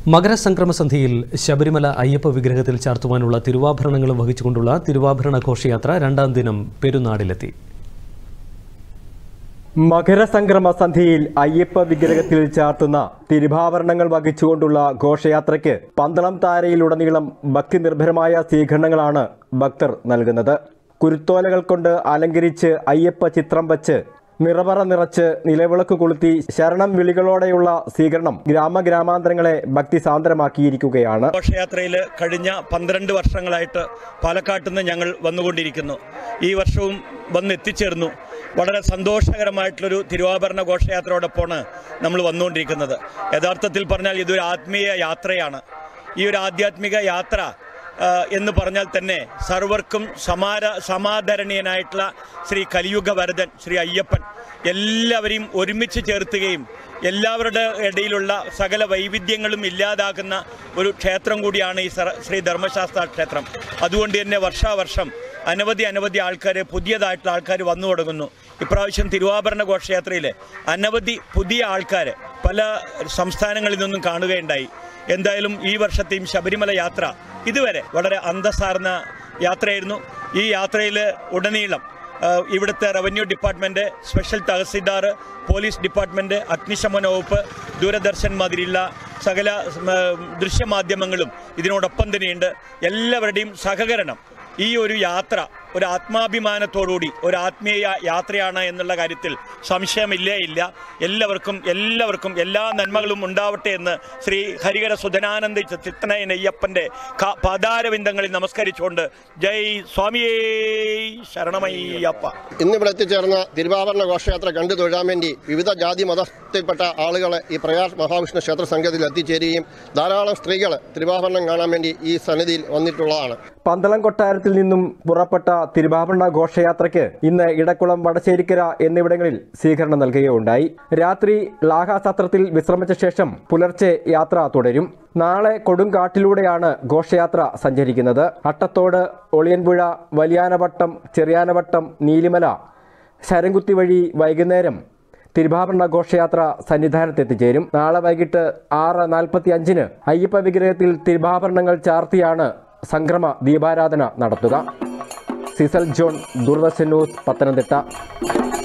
മകരസംക്രമസന്ധിയിൽ ശബരിമല അയ്യപ്പ വിഗ്രഹത്തിൽ ചാർത്തുവാനുള്ള തിരുവാഭരണങ്ങളും വഹിച്ചുകൊണ്ടുള്ള തിരുവാഭരണ ഘോഷയാത്ര രണ്ടാം ദിനം പെരുന്നാടിലെത്തി മകരസംക്രമ സന്ധിയിൽ അയ്യപ്പ വിഗ്രഹത്തിൽ ചാർത്തുന്ന തിരുഭാഭരണങ്ങൾ വഹിച്ചുകൊണ്ടുള്ള ഘോഷയാത്രയ്ക്ക് പന്തളം താരയിലുടനീളം ഭക്തി നിർഭരമായ സ്വീകരണങ്ങളാണ് ഭക്തർ നൽകുന്നത് കുരുത്തോലകൾ കൊണ്ട് അലങ്കരിച്ച് അയ്യപ്പ ചിത്രം വച്ച് നിറവറ നിറച്ച് നിലവിളക്ക് കൊളുത്തി ശരണം വിളികളോടെയുള്ള സ്വീകരണം ഗ്രാമഗ്രാമാന്തരങ്ങളെ ഭക്തി സാന്ദ്രമാക്കിയിരിക്കുകയാണ് ഘോഷയാത്രയിൽ കഴിഞ്ഞ പന്ത്രണ്ട് വർഷങ്ങളായിട്ട് പാലക്കാട്ട് നിന്ന് ഞങ്ങൾ വന്നുകൊണ്ടിരിക്കുന്നു ഈ വർഷവും വന്ന് എത്തിച്ചേർന്നു വളരെ സന്തോഷകരമായിട്ടുള്ളൊരു തിരുവാഭരണ ഘോഷയാത്രയോടൊപ്പമാണ് നമ്മൾ വന്നുകൊണ്ടിരിക്കുന്നത് യഥാർത്ഥത്തിൽ പറഞ്ഞാൽ ഇതൊരു ആത്മീയ യാത്രയാണ് ഈ ഒരു ആധ്യാത്മിക യാത്ര ആ, എന്ന് പറഞ്ഞാൽ തന്നെ സർവർക്കും സമാര സമാധരണീയനായിട്ടുള്ള ശ്രീ കലിയുഗ വരദൻ ശ്രീ അയ്യപ്പൻ എല്ലാവരെയും ഒരുമിച്ച് ചേർത്തുകയും എല്ലാവരുടെ ഇടയിലുള്ള സകല വൈവിധ്യങ്ങളും ഇല്ലാതാക്കുന്ന ഒരു ക്ഷേത്രം കൂടിയാണ് ഈ സർ- ശ്രീ ധർമ്മശാസ്ത്ര ക്ഷേത്രം അതുകൊണ്ട് തന്നെ വർഷാവർഷം അനവധി അനവധി ആൾക്കാർ പുതിയതായിട്ടുള്ള ആൾക്കാർ വന്നു തുടങ്ങുന്നു ഇപ്രാവശ്യം തിരുവാഭരണ ഘോഷയാത്രയിൽ അനവധി പുതിയ ആൾക്കാർ പല സംസ്ഥാനങ്ങളിൽ നിന്നും കാണുകയുണ്ടായി എന്തായാലും ഈ വർഷത്തെയും ശബരിമല യാത്ര ഇതുവരെ വളരെ അന്തസ്സാർന്ന യാത്രയായിരുന്നു ഈ യാത്രയിൽ ഉടനീളം ആ, ഇവിടുത്തെ revenue department special tahsildar police department അഗ്നിശമന വകുപ്പ് ദൂരദർശൻ മാതിരിയുള്ള സകല ഉം, ദൃശ്യമാധ്യമങ്ങളും ഇതിനോടൊപ്പം തന്നെയുണ്ട് എല്ലാവരുടെയും സഹകരണം ഈ ഒരു യാത്ര ഒരു ആത്മാഭിമാനത്തോടുകൂടി ഒരു ആത്മീയ യാത്രയാണ് എന്നുള്ള കാര്യത്തിൽ സംശയമില്ലേ ഇല്ല എല്ലാവർക്കും എല്ലാവർക്കും എല്ലാ നന്മകളും ഉണ്ടാവട്ടെ എന്ന് ശ്രീ ഹരിഹര സുധനാനന്ദ ചിത്തനയൻ അയ്യപ്പൻ്റെ ക- പാതാരവിന്ദങ്ങളിൽ നമസ്കരിച്ചുകൊണ്ട് ജയ് സ്വാമിയേ ശരണമയ്യപ്പ ഇന്നിവിടെ എത്തിച്ചേർന്ന തിരുവാഭരണ ഘോഷയാത്ര കണ്ടു തൊഴാൻ വേണ്ടി വിവിധ ജാതി മതത്തിൽപ്പെട്ട ആളുകൾ ഈ പ്രയാർ മഹാവിഷ്ണു ക്ഷേത്ര സംഘത്തിൽ എത്തിച്ചേരുകയും ധാരാളം സ്ത്രീകൾ തിരുവാഭരണം കാണാൻ വേണ്ടി ഈ സന്നിധിയിൽ വന്നിട്ടുള്ളതാണ് പന്തളം കൊട്ടാരത്തിൽ നിന്നും പുറപ്പെട്ട തിരുവാഭരണ ഘോഷയാത്രയ്ക്ക് ഇന്ന് ഇടക്കുളം വടശ്ശേരിക്കര എന്നിവിടങ്ങളിൽ സ്വീകരണം നൽകുകയുണ്ടായി രാത്രി ലാഹാസത്രത്തിൽ വിശ്രമിച്ച ശേഷം പുലർച്ചെ യാത്ര തുടരും നാളെ കൊടുങ്കാട്ടിലൂടെയാണ് ഘോഷയാത്ര സഞ്ചരിക്കുന്നത് അട്ടത്തോട് ഒളിയൻപുഴ വലിയാനവട്ടം ചെറിയാനവട്ടം നീലിമല ശരംകുത്തി വഴി വൈകുന്നേരം തിരുവാഭരണ ഘോഷയാത്ര സന്നിധാനത്തെത്തിച്ചേരും നാളെ വൈകിട്ട് ആറ് നാൽപ്പത്തി അഞ്ചിന് അയ്യപ്പ വിഗ്രഹത്തിൽ തിരുവാഭരണങ്ങൾ ചാർത്തിയാണ് സംക്രമ ദീപാരാധന നടത്തുക Cecil John Doordarshan news Pathanamthitta